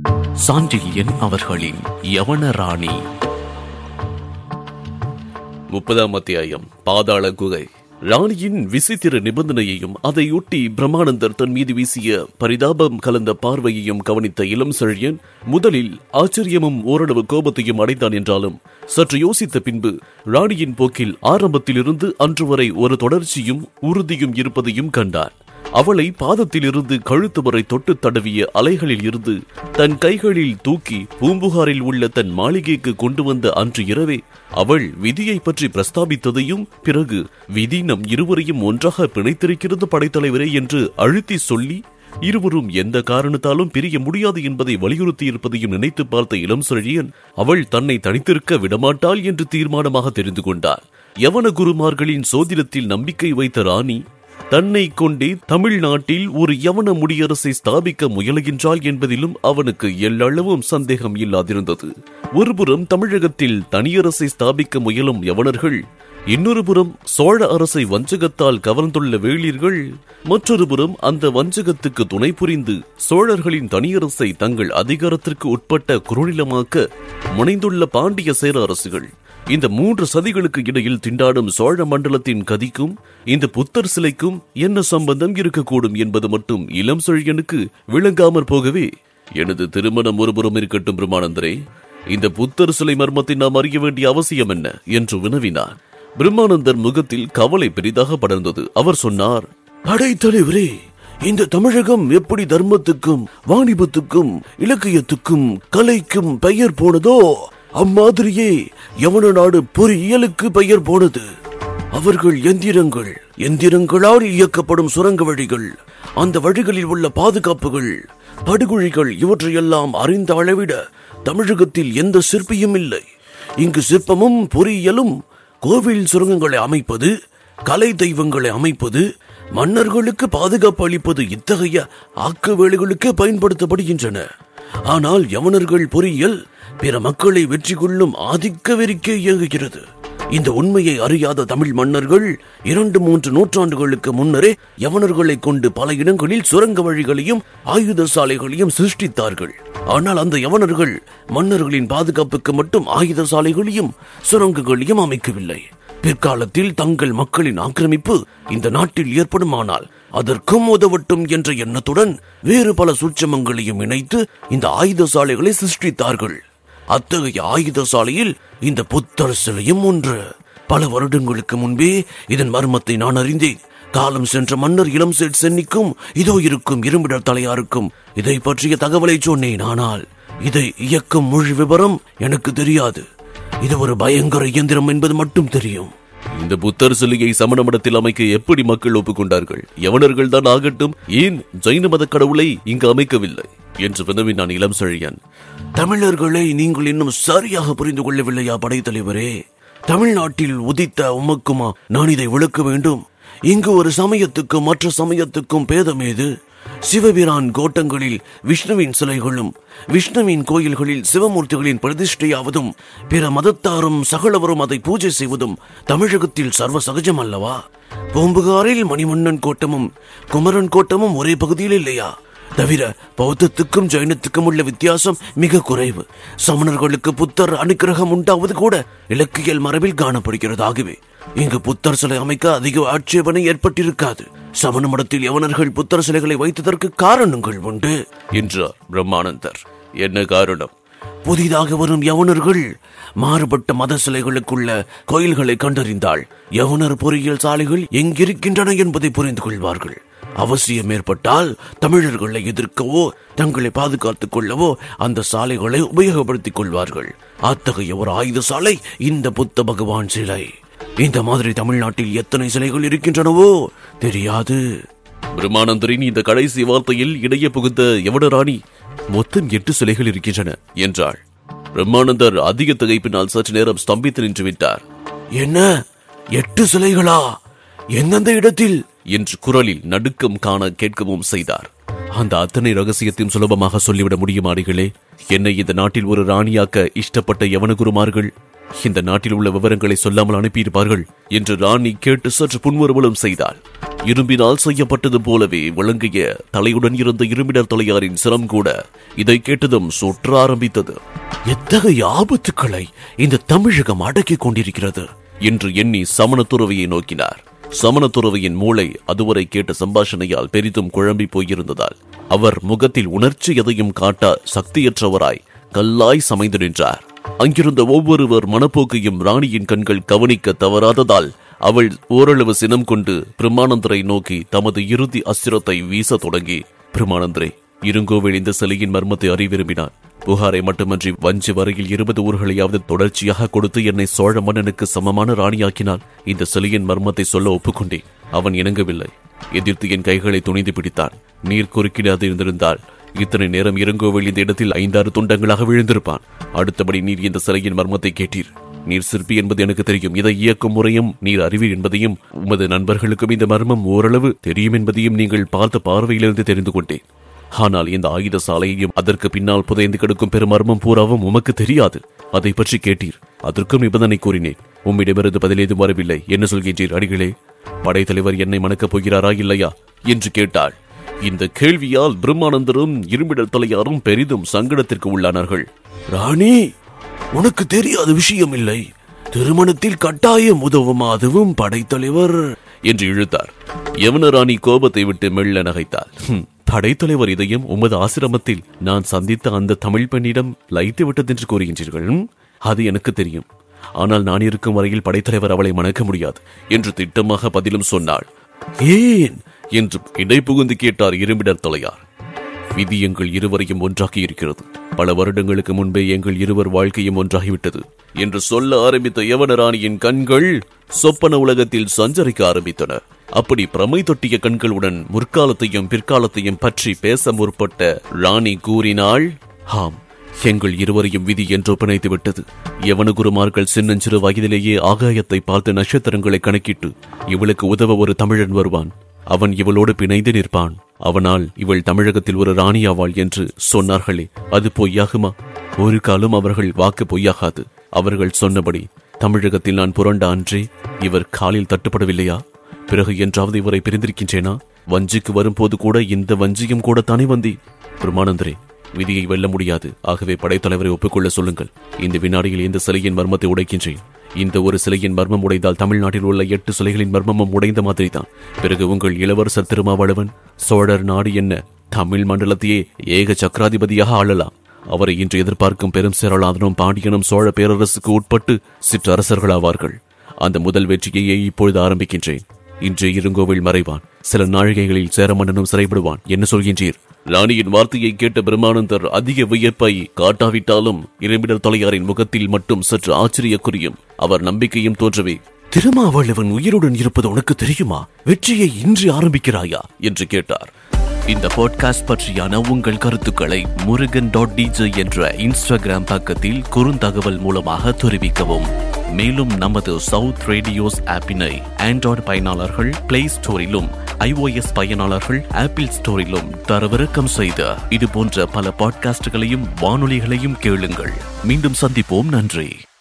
சாண்டில்யன் அவர்களின் யவன ராணி முப்பதாம் அத்தியாயம் பாதாள குகை ராணியின் விசித்திர நிபந்தனையையும் அதையொட்டி பிரம்மானந்தர் தன் மீது வீசிய பரிதாபம் கலந்த பார்வையையும் கவனித்த இளம் செழியன் முதலில் ஆச்சரியமும் ஓரளவு கோபத்தையும் அடைந்தான் என்றாலும் சற்று யோசித்த பின்பு ராணியின் போக்கில் ஆரம்பத்திலிருந்து அன்று வரை ஒரு தொடர்ச்சியும் உறுதியும் இருப்பதையும் கண்டான் அவளை பாதத்திலிருந்து கழுத்து வரை தொட்டு தடவிய அலைகளில் இருந்து தன் கைகளில் தூக்கி பூம்புகாரில் உள்ள தன் மாளிகைக்கு கொண்டு வந்த அன்று இரவே அவள் விதியை பற்றி பிரஸ்தாபித்ததையும் பிறகு விதி நம் இருவரையும் ஒன்றாக பிணைத்திருக்கிறது படைத்தலைவரே என்று அழுத்தி சொல்லி இருவரும் எந்த காரணத்தாலும் பிரிய முடியாது என்பதை வலியுறுத்தி இருப்பதையும் நினைத்து பார்த்த இளம் செழியன் அவள் தன்னை தனித்திருக்க விடமாட்டாள் என்று தீர்மானமாக தெரிந்து கொண்டார் யவன குருமார்களின் சோதிடத்தில் நம்பிக்கை வைத்த ராணி தன்னை கொண்டே தமிழ்நாட்டில் ஒரு யவன முடியரசை ஸ்தாபிக்க முயலுகின்றாள் என்பதிலும் அவனுக்கு எல்லளவும் சந்தேகம் இல்லாதிருந்தது ஒருபுறம் தமிழகத்தில் தனியரசை ஸ்தாபிக்க முயலும் யவனர்கள் இன்னொரு புறம் சோழ அரசை வஞ்சகத்தால் கவர்ந்துள்ள வேளிர்கள் மற்றொரு புறம் அந்த வஞ்சகத்துக்கு துணை புரிந்து சோழர்களின் தனியரசை தங்கள் அதிகாரத்திற்கு உட்பட்ட குறுநிலமாக்க முனைந்துள்ள பாண்டிய சேர அரசுகள் இந்த மூன்று சதிகளுக்கு இடையில் திண்டாடும் சோழ மண்டலத்தின் கதிக்கும் இந்த புத்தர் சிலைக்கும் என்ன சம்பந்தம் இருக்கக்கூடும் என்பது மட்டும் இளம் செழியனுக்கு விளங்காமற் போகவே எனது திருமணம் ஒருபுறம் இருக்கட்டும் பிரம்மானந்தரே இந்த புத்தர் சிலை மர்மத்தை நாம் அறிய வேண்டிய அவசியம் என்ன என்று வினவினார் பிரம்மானந்தர் முகத்தில் கவலை பெரிதாக படர்ந்தது அவர் சொன்னார் படைத்தலைவரே இந்த தமிழகம் எப்படி தர்மத்துக்கும் வாணிபத்துக்கும் இலக்கியத்துக்கும் கலைக்கும் பெயர் போனதோ அம்மாதிரியே யவன நாடு பொறியியலுக்கு பெயர் போனது அவர்கள் எந்திரங்கள் எந்திரங்களால் இயக்கப்படும் சுரங்க வழிகள் அந்த வழிகளில் உள்ள பாதுகாப்புகள் படுகொழிகள் இவற்றையெல்லாம் அறிந்த அளவிட தமிழகத்தில் எந்த சிற்பியும் இல்லை இங்கு சிற்பமும் பொறியியலும் கோவில் சுரங்கங்களை அமைப்பது கலை தெய்வங்களை அமைப்பது மன்னர்களுக்கு பாதுகாப்பு அளிப்பது இத்தகைய ஆக்க வேலைகளுக்கு பயன்படுத்தப்படுகின்றன ஆனால் யவனர்கள் பொறியியல் பிற மக்களை வெற்றி கொள்ளும் ஆதிக்க வெறிக்கே இயங்குகிறது இந்த உண்மையை அறியாத தமிழ் மன்னர்கள் இரண்டு மூன்று நூற்றாண்டுகளுக்கு முன்னரே யவனர்களை கொண்டு பல இடங்களில் சுரங்க வழிகளையும் ஆயுத சாலைகளையும் சிருஷ்டித்தார்கள் ஆனால் அந்த யவனர்கள் மன்னர்களின் பாதுகாப்புக்கு மட்டும் ஆயுத சாலைகளையும் சுரங்கங்களையும் அமைக்கவில்லை பிற்காலத்தில் தங்கள் மக்களின் ஆக்கிரமிப்பு இந்த நாட்டில் ஏற்படுமானால் அதற்கும் உதவட்டும் என்ற எண்ணத்துடன் வேறு பல சூட்சமங்களையும் இணைத்து இந்த ஆயுத சாலைகளை சிருஷ்டித்தார்கள் அத்தகைய ஆயுத சாலையில் இந்த புத்தர் சிலையும் ஒன்று பல வருடங்களுக்கு முன்பே இதன் மர்மத்தை நான் அறிந்தேன் காலம் சென்ற மன்னர் இளம் சேட் சென்னிக்கும் இதோ இருக்கும் இரும்பிடர் தலையாருக்கும் இதை பற்றிய தகவலை சொன்னேன் ஆனால் இதை இயக்கும் முழு விவரம் எனக்கு தெரியாது இது ஒரு பயங்கர இயந்திரம் என்பது மட்டும் தெரியும் இந்த புத்தர் சிலையை சமண மடத்தில் அமைக்க எப்படி மக்கள் ஒப்புக்கொண்டார்கள் யவனர்கள் தான் ஆகட்டும் ஏன் ஜைன மத கடவுளை இங்கு அமைக்கவில்லை என்று வினவினான் இளம் செழியன் தமிழர்களை நீங்கள் இன்னும் சரியாக புரிந்து கொள்ளவில்லையா படைத்தலைவரே தமிழ்நாட்டில் உதித்த உமக்குமா நான் இதை விளக்க வேண்டும் இங்கு ஒரு சமயத்துக்கும் மற்ற சமயத்துக்கும் பேதமேது சிவபிரான் கோட்டங்களில் விஷ்ணுவின் சிலைகளும் விஷ்ணுவின் கோயில்களில் சிவமூர்த்திகளின் பிரதிஷ்டையாவதும் பிற மதத்தாரும் சகலவரும் அதை பூஜை செய்வதும் தமிழகத்தில் சர்வ சகஜம் அல்லவா பூம்புகாரில் மணிமன்னன் கோட்டமும் குமரன் கோட்டமும் ஒரே பகுதியில் இல்லையா தவிர பௌத்தத்துக்கும் ஜைனத்துக்கும் உள்ள வித்தியாசம் மிக குறைவு சமணர்களுக்கு புத்தர் அனுக்கிரகம் உண்டாவது கூட இலக்கியல் மரபில் காணப்படுகிறது ஆகவே இங்கு புத்தர் சிலை அமைக்க அதிக ஆட்சேபனை ஏற்பட்டிருக்காது சமண மடத்தில் யவனர்கள் புத்தர் சிலைகளை வைத்ததற்கு காரணங்கள் உண்டு என்றார் பிரம்மானந்தர் என்ன காரணம் புதிதாக வரும் யவனர்கள் மாறுபட்ட மத சிலைகளுக்குள்ள கோயில்களை கண்டறிந்தால் யவனர் பொறியியல் சாலைகள் எங்கிருக்கின்றன என்பதை புரிந்து கொள்வார்கள் அவசியம் ஏற்பட்டால் தமிழர்களை எதிர்க்கவோ தங்களை பாதுகாத்துக் கொள்ளவோ அந்த சாலைகளை உபயோகப்படுத்திக் கொள்வார்கள் அத்தகைய ஒரு ஆயுத சாலை இந்த புத்த பகவான் சிலை இந்த மாதிரி தமிழ்நாட்டில் எத்தனை சிலைகள் இருக்கின்றனவோ தெரியாது பிரம்மானந்தரின் இந்த கடைசி வார்த்தையில் இடையே புகுந்த யவனராணி மொத்தம் எட்டு சிலைகள் இருக்கின்றன என்றாள் பிரம்மானந்தர் அதிக திகைப்பினால் சற்று நேரம் ஸ்தம்பித்து நின்று விட்டார் என்ன எட்டு சிலைகளா எந்தெந்த இடத்தில் என்று குரலில் நடுக்கம் காண கேட்கவும் செய்தார் அந்த அத்தனை ரகசியத்தையும் சுலபமாக சொல்லிவிட முடியுமா அடிகளே என்னை இந்த நாட்டில் ஒரு ராணியாக்க இஷ்டப்பட்ட யவனகுருமார்கள் இந்த நாட்டில் உள்ள விவரங்களை சொல்லாமல் அனுப்பியிருப்பார்கள் என்று ராணி கேட்டு சற்று புன்முறுவலும் செய்தாள் இரும்பினால் செய்யப்பட்டது போலவே விளங்கிய தலையுடன் இருந்த இரும்பினர் தலையாரின் சிரம் கூட இதை கேட்டதும் சுற்ற ஆரம்பித்தது எத்தகைய ஆபத்துக்களை இந்த தமிழகம் அடக்கிக் கொண்டிருக்கிறது என்று எண்ணி சமணத்துறவியை நோக்கினார் சமணத்துறவியின் மூளை அதுவரை கேட்ட சம்பாஷணையால் பெரிதும் குழம்பி போயிருந்ததால் அவர் முகத்தில் உணர்ச்சி எதையும் காட்ட சக்தியற்றவராய் கல்லாய் சமைந்து நின்றார் அங்கிருந்த ஒவ்வொருவர் மனப்போக்கையும் ராணியின் கண்கள் கவனிக்க தவறாததால் அவள் ஓரளவு சினம் கொண்டு பிரம்மானந்தரை நோக்கி தமது இறுதி அஸ்திரத்தை வீச தொடங்கி பிரம்மானந்தரே இருங்கோவில் இந்த சிலையின் மர்மத்தை அறிய விரும்பினார் புகாரை மட்டுமன்றி வஞ்சி வரையில் இருபது ஊர்களையாவது தொடர்ச்சியாக கொடுத்து என்னை சோழ மன்னனுக்கு சமமான ராணியாக்கினால் இந்த சிலையின் மர்மத்தை சொல்ல ஒப்புக்கொண்டேன் அவன் இணங்கவில்லை எதிர்த்து என் கைகளை துணிந்து பிடித்தான் நீர் குறுக்கிடாது இருந்திருந்தால் இத்தனை நேரம் இறங்கோவில் இந்த இடத்தில் ஐந்தாறு துண்டங்களாக விழுந்திருப்பான் அடுத்தபடி நீர் இந்த சிலையின் மர்மத்தை கேட்டீர் நீர் சிற்பி என்பது எனக்கு தெரியும் இதை இயக்கும் முறையும் நீர் அறிவீர் என்பதையும் உமது நண்பர்களுக்கும் இந்த மர்மம் ஓரளவு தெரியும் என்பதையும் நீங்கள் பார்த்த பார்வையிலிருந்து தெரிந்து கொண்டேன் ஆனால் இந்த ஆயுத சாலையையும் அதற்கு பின்னால் புதைந்து கிடக்கும் பெருமர்மம் பூராவும் உமக்கு தெரியாது அதை பற்றி கேட்டீர் அதற்கும் நிபந்தனை கூறினேன் உம்மிடமிருந்து பதிலேதும் வரவில்லை என்ன சொல்கின்றீர் அடிகளே படைத்தலைவர் என்னை மணக்கப் போகிறாரா இல்லையா என்று கேட்டாள் இந்த கேள்வியால் பிரம்மானந்தரும் இரும்பிடல் தலையாரும் பெரிதும் சங்கடத்திற்கு உள்ளானார்கள் ராணி உனக்கு தெரியாத விஷயம் இல்லை திருமணத்தில் கட்டாயம் உதவும் அதுவும் படைத்தலைவர் என்று இழுத்தார் யவனராணி கோபத்தை விட்டு மெல்ல நகைத்தாள் "ஹும், படைத்தலைவர் இதயம் உமது ஆசிரமத்தில் நான் சந்தித்த அந்த தமிழ் பெண்ணிடம் லைத்து விட்டதென்று கூறுகின்றீர்கள் "ம், அது எனக்கு தெரியும் ஆனால் நான் இருக்கும் வரையில் படைத்தலைவர் அவளை மணக்க முடியாது என்று திட்டமாக பதிலும் சொன்னாள் ஏன் என்று இடை புகுந்து கேட்டார் இரும்பிடர் தலையார் விதி எங்கள் இருவரையும் ஒன்றாக்கி இருக்கிறது பல வருடங்களுக்கு முன்பே எங்கள் இருவர் வாழ்க்கையும் ஒன்றாகிவிட்டது என்று சொல்ல ஆரம்பித்த யவனராணியின் கண்கள் சொப்பன உலகத்தில் சஞ்சரிக்க ஆரம்பித்தன அப்படி பிரமை தொட்டிய கண்களுடன் முற்காலத்தையும் பிற்காலத்தையும் பற்றி பேச முற்பட்ட ராணி கூறினாள் ஆம் எங்கள் இருவரையும் விதி என்று பிணைத்து விட்டது யவன குருமார்கள் சின்னஞ்சிறு வயதிலேயே ஆகாயத்தை பார்த்து நட்சத்திரங்களை கணக்கிட்டு இவளுக்கு உதவ ஒரு தமிழன் வருவான் அவன் இவளோடு பிணைந்து நிற்பான் அவனால் இவள் தமிழகத்தில் ஒரு ராணியாவாள் என்று சொன்னார்களே அது பொய்யாகுமா ஒரு காலம் அவர்கள் வாக்கு பொய்யாகாது அவர்கள் சொன்னபடி தமிழகத்தில் நான் புரண்ட அன்றே இவர் காலில் தட்டுப்படவில்லையா பிறகு என்றாவது இவரை பிரிந்திருக்கின்றேனா வஞ்சிக்கு வரும்போது கூட இந்த வஞ்சியும் கூட தானே வந்தேன் பிரமானந்தரே விதியை வெல்ல முடியாது ஆகவே படைத்தலைவரை ஒப்புக்கொள்ள சொல்லுங்கள் இந்த வினாடியில் இந்த சிலையின் மர்மத்தை உடைக்கின்றேன் இந்த ஒரு சிலையின் மர்மம் உடைந்தால் தமிழ்நாட்டில் உள்ள எட்டு சிலைகளின் மர்மமும் உடைந்த மாதிரிதான் பிறகு உங்கள் இளவரசர் திருமாவளவன் சோழர் நாடு என்ன தமிழ் மண்டலத்தையே ஏக சக்கராதிபதியாக ஆளலாம் அவரை இன்று எதிர்பார்க்கும் பெரும் சேரலாதனும் பாண்டியனும் சோழ பேரரசுக்கு உட்பட்டு சிற்றரசர்களாவார்கள் அந்த முதல் வெற்றியையே இப்பொழுது ஆரம்பிக்கின்றேன் இன்று இருங்கோவில் மறைவான் சில நாழிகைகளில் சேரமன்னனும் சிறைப்படுவான் என்ன சொல்கின்றீர் ராணியின் வார்த்தையை கேட்ட பிரம்மானந்தர் அதிக வியப்பை காட்டாவிட்டாலும் இரும்பிடர் தலையாரின் முகத்தில் மட்டும் சற்று ஆச்சரியக்குறியும் அவர் நம்பிக்கையும் தோன்றவே திருமாவளவன் உயிருடன் இருப்பது உனக்கு தெரியுமா வெற்றியை இன்று ஆரம்பிக்கிறாயா என்று கேட்டார் இந்த பாட்காஸ்ட் பற்றியான உங்கள் கருத்துக்களை முருகன் டாட் டிஜே என்ற இன்ஸ்டாகிராம் பக்கத்தில் குறுந்தகவல் மூலமாக தெரிவிக்கவும் மேலும் நமது சவுத் ரேடியோஸ் ஆப்பினை ஆண்ட்ராய்டு பயனாளர்கள் பிளே ஸ்டோரிலும் iOS பயனாளர்கள் ஆப்பிள் ஸ்டோரிலும் தரவிறக்கம் செய்த இது போன்ற பல பாட்காஸ்டுகளையும் வானொலிகளையும் கேளுங்கள் மீண்டும் சந்திப்போம் நன்றி